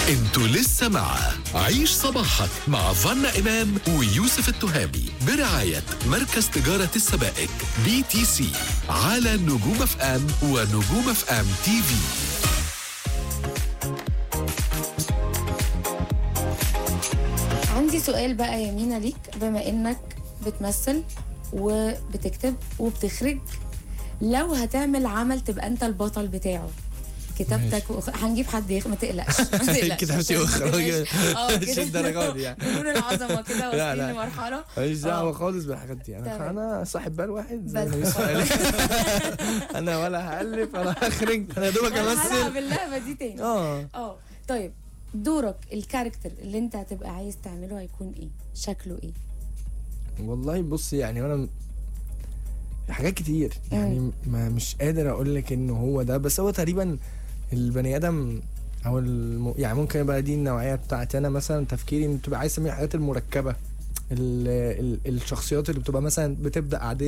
انتوا لسه مع عيش صباحك مع فنا إمام ويوسف التهامي برعاية مركز تجارة السبائك بي تي سي على نجوم اف ام ونجوم اف ام تي في عندي سؤال بقى يا مينا ليك بما انك بتمثل وبتكتب وبتخرج لو هتعمل عمل تبقى انت البطل بتاعه كتابتك وخ... هنجيب حد يخ... ما تقلقش ما تقلقش كتابتي ما واخراج. تقلقش. اه مش كده الدرجات دي يعني. بنور العظمه كده لا، واصلين لا. لمرحله ماليش دعوه آه. خالص بالحاجات دي انا تمام. انا صاحب بال واحد زي بس. ما يوسف قال. انا ولا هالف ولا هخرج انا يا دوبك انا هلعب امثل اللعبه دي تاني اه اه طيب دورك الكاركتر اللي انت هتبقى عايز تعمله هيكون ايه شكله ايه والله بص يعني انا حاجات كتير يعني ما مش قادر اقول لك انه هو ده بس هو تقريبا البني ادم او الم... يعني ممكن يبقى دي النوعيه بتاعتي انا مثلا تفكيري إن بتبقى عايز اسميها الحاجات المركبه ال... ال... الشخصيات اللي بتبقى مثلا بتبدا عاديه